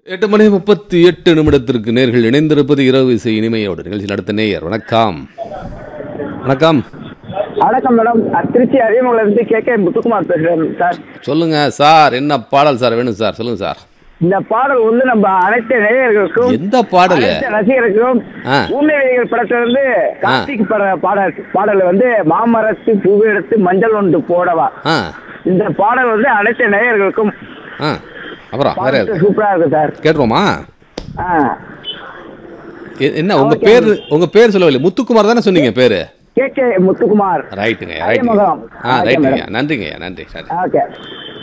எட்டு மணி முப்பத்தி எட்டு நிமிடத்திற்கு நேர்கள் இணைந்திருப்பது இரவு இசை இனிமையோடு நிகழ்ச்சி நடத்த நேயர் வணக்கம் வணக்கம் வணக்கம் மேடம் நான் திருச்சி அரியமங்கலம் இருந்து கே கே முத்துக்குமார் பேசுறேன் சார் சொல்லுங்க சார் என்ன பாடல் சார் வேணும் சார் சொல்லுங்க சார் இந்த பாடல் வந்து நம்ம அனைத்து நேயர்களுக்கும் எந்த பாடல் அனைத்து ரசிகர்களுக்கும் ஆ. ஊமை வேதிகள் படத்துல இருந்து கார்த்திக் பட பாடல் பாடல் வந்து மாமரத்து பூவெடுத்து மஞ்சள் ஒன்று போடவா ஆ இந்த பாடல் வந்து அனைத்து நேயர்களுக்கும் ஆ அப்புறம் வேற பாட்டு எது? சூப்பரா இருக்கு சார் கேட்டுருவோமா ஆ எ- என்ன உங்க ஓகே. பேர் உங்க பேர் சொல்லவில்லை முத்துக்குமார் தானே சொன்னீங்க பேரு கே கே முத்துக்குமார் ரைட்டுங்க ரைட்டுங்க அரியமங்கலம். ஆ ஓகே, ரைட்டுங்க மேடம். நன்றிங்கய்யா நன்றி நன்றி ஓகே